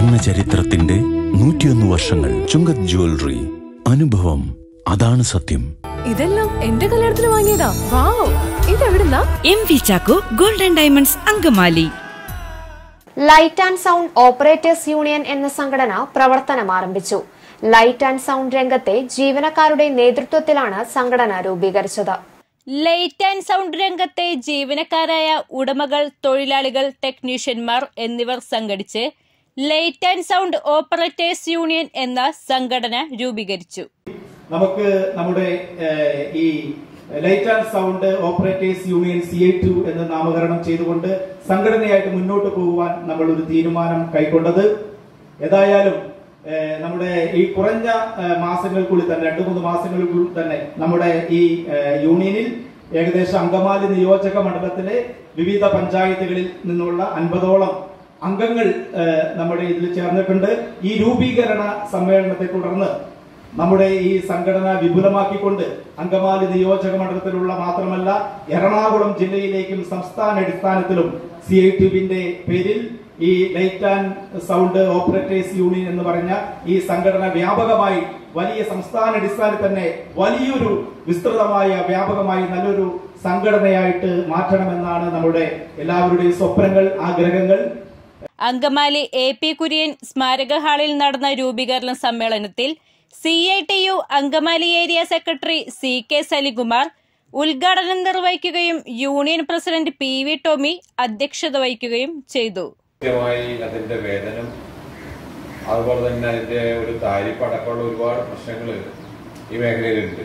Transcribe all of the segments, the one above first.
സ്വർണ്ണ ചരിത്രത്തിന്റെ നൂറ്റിയൊന്ന് വർഷങ്ങൾ ചുങ്കത് ജ്വല്ലറി അനുഭവം അതാണ് സത്യം ഇതെല്ലാം എന്റെ കല്യാണത്തിന് വാങ്ങിയതാ വാവ് ഇതെവിടുന്നാ M V Chacko golden diamonds Angamaly light and sound operators union എന്ന സംഘടന പ്രവർത്തനം ആരംഭിച്ചു ലൈറ്റ് ആൻഡ് സൗണ്ട് രംഗത്തെ ജീവനക്കാരുടെ നേതൃത്വത്തിലാണ് സംഘടന രൂപീകരിച്ചത് ലൈറ്റ് ആൻഡ് സൗണ്ട് രംഗത്തെ ജീവനക്കാരായ ഉടമകൾ തൊഴിലാളികൾ ടെക്നീഷ്യന്മാർ എന്നിവർ സംഘടിച്ച് light and sound operators union എന്ന സംഘടന രൂപീകരിച്ചു നമുക്ക് നമ്മുടെ ഏഹ്, ഈ light and sound operators union C I TU എന്ന് നാമകരണം ചെയ്തുകൊണ്ട് സംഘടനയായിട്ട് മുന്നോട്ട് പോകുവാൻ നമ്മൾ ഒരു തീരുമാനം കൈക്കൊണ്ടത് ഏതായാലും ഏഹ്, നമ്മുടെ ഈ കുറഞ്ഞ ഏഹ്, മാസങ്ങൾക്കുള്ളിൽ തന്നെ രണ്ടു മൂന്ന് മാസങ്ങൾക്കുള്ളിൽ തന്നെ നമ്മുടെ ഈ ഏഹ്, യൂണിയനിൽ ഏകദേശം അങ്കമാലി നിയോജക മണ്ഡലത്തിലെ വിവിധ പഞ്ചായത്തുകളിൽ നിന്നുള്ള അൻപതോളം അംഗങ്ങൾ ഏഹ്, നമ്മുടെ ഇതിൽ ചേർന്നിട്ടുണ്ട് ഈ രൂപീകരണ സമ്മേളനത്തെ തുടർന്ന് നമ്മുടെ ഈ സംഘടന വിപുലമാക്കിക്കൊണ്ട് അങ്കമാലി നിയോജക മണ്ഡലത്തിലുള്ള മാത്രമല്ല എറണാകുളം ജില്ലയിലേക്കും സംസ്ഥാന അടിസ്ഥാനത്തിലും സി ഐ ടിവിന്റെ പേരിൽ ഈ light and sound operators union എന്ന് പറഞ്ഞ ഈ സംഘടന വ്യാപകമായി വലിയ സംസ്ഥാന അടിസ്ഥാനത്തിൽ തന്നെ വലിയൊരു വിസ്തൃതമായ വ്യാപകമായി നല്ലൊരു സംഘടനയായിട്ട് മാറ്റണമെന്നാണ് നമ്മുടെ എല്ലാവരുടെയും സ്വപ്നങ്ങൾ ആഗ്രഹങ്ങൾ അങ്കമാലി എ പി കുര്യൻ സ്മാരക ഹാളിൽ നടന്ന രൂപീകരണ സമ്മേളനത്തിൽ C I T U Angamaly area secretary C K Salikumar ഉദ്ഘാടനം നിർവഹിക്കുകയും union president P V Tomy അധ്യക്ഷത വഹിക്കുകയും ചെയ്തു കൃത്യമായി അതിന്റെ വേതനം അതുപോലെ തന്നെ അതിന്റെ ഒരു താരിഫ് അടക്കമുള്ള ഒരുപാട് പ്രശ്നങ്ങൾ ഈ മേഖലയിലുണ്ട്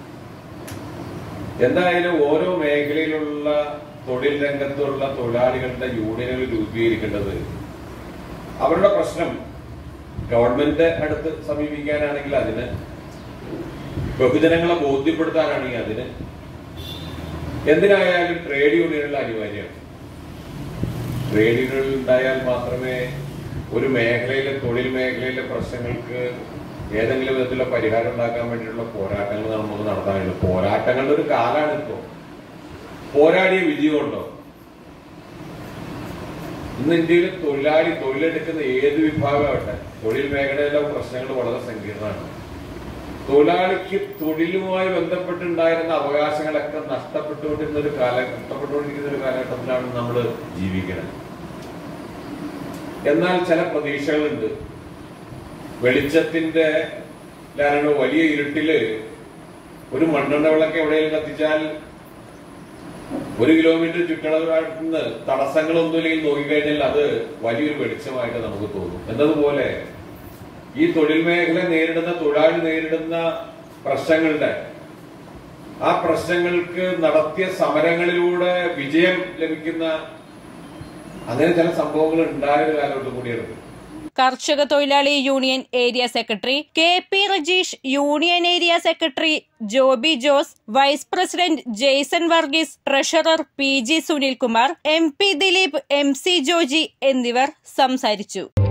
എന്തായാലും ഓരോ മേഖലയിലുള്ള തൊഴിൽ രംഗത്തുള്ള തൊഴിലാളികളുടെ യൂണിയനുകൾ രൂപീകരിക്കേണ്ടത് അവരുടെ പ്രശ്നം ഗവൺമെന്റ് അടുത്ത് സമീപിക്കാനാണെങ്കിൽ അതിന് ബഹുജനങ്ങളെ ബോധ്യപ്പെടുത്താനാണെങ്കിൽ അതിന് എന്തിനായാലും ട്രേഡ് യൂണിയനുകൾ അനിവാര്യമാണ് ട്രേഡ് യൂണിയനുകൾ ഉണ്ടായാൽ മാത്രമേ ഒരു മേഖലയിലെ തൊഴിൽ മേഖലയിലെ പ്രശ്നങ്ങൾക്ക് ഏതെങ്കിലും വിധത്തിലുള്ള പരിഹാരം ഉണ്ടാക്കാൻ വേണ്ടിയിട്ടുള്ള പോരാട്ടങ്ങൾ നമുക്ക് നടത്താൻ കഴിയുള്ളൂ പോരാട്ടങ്ങളുടെ ഒരു കാലാണ് ഇപ്പോ പോരാടിയ വിജയമുണ്ടോ ഇന്ന് ഇന്ത്യയിൽ തൊഴിലാളി തൊഴിലെടുക്കുന്ന ഏത് വിഭാഗമാവട്ടെ തൊഴിൽ മേഖലയിലെ പ്രശ്നങ്ങൾ വളരെ സങ്കീർണമാണ് തൊഴിലാളിക്ക് തൊഴിലുമായി ബന്ധപ്പെട്ടുണ്ടായിരുന്ന അവകാശങ്ങളൊക്കെ നഷ്ടപ്പെട്ടുകൊണ്ടിരുന്ന ഒരു കാല നഷ്ടപ്പെട്ടുകൊണ്ടിരിക്കുന്ന ഒരു കാലഘട്ടത്തിലാണ് നമ്മൾ ജീവിക്കുന്നത് എന്നാൽ ചില പ്രതീക്ഷകളുണ്ട് വെളിച്ചത്തിന്റെ ലാണ് വലിയ ഇരുട്ടില് ഒരു മണ്ണെണ്ണ വിളക്ക് എവിടെയെങ്കിലും കത്തിച്ചാൽ ഒരു കിലോമീറ്റർ ചുറ്റളവിനകത്ത് നിന്ന് തടസ്സങ്ങളൊന്നുമില്ലെങ്കിൽ നോക്കിക്കഴിഞ്ഞാൽ അത് വലിയൊരു വെളിച്ചമായിട്ട് നമുക്ക് തോന്നും എന്നതുപോലെ ഈ തൊഴിൽ മേഖല നേരിടുന്ന തൊഴിലാളി നേരിടുന്ന പ്രശ്നങ്ങളുടെ ആ പ്രശ്നങ്ങൾക്ക് നടത്തിയ സമരങ്ങളിലൂടെ വിജയം ലഭിക്കുന്ന അങ്ങനെ ചില സംഭവങ്ങൾ ഉണ്ടായ ഒരു കാലഘട്ടം കൂടിയാണ് കർഷക തൊഴിലാളി union area secretary K P Rajeesh union area secretary Joby Jose vice president Jaison Varghese treasurer P G Sunilkumar M P Dileep M C Joji എന്നിവർ സംസാരിച്ചു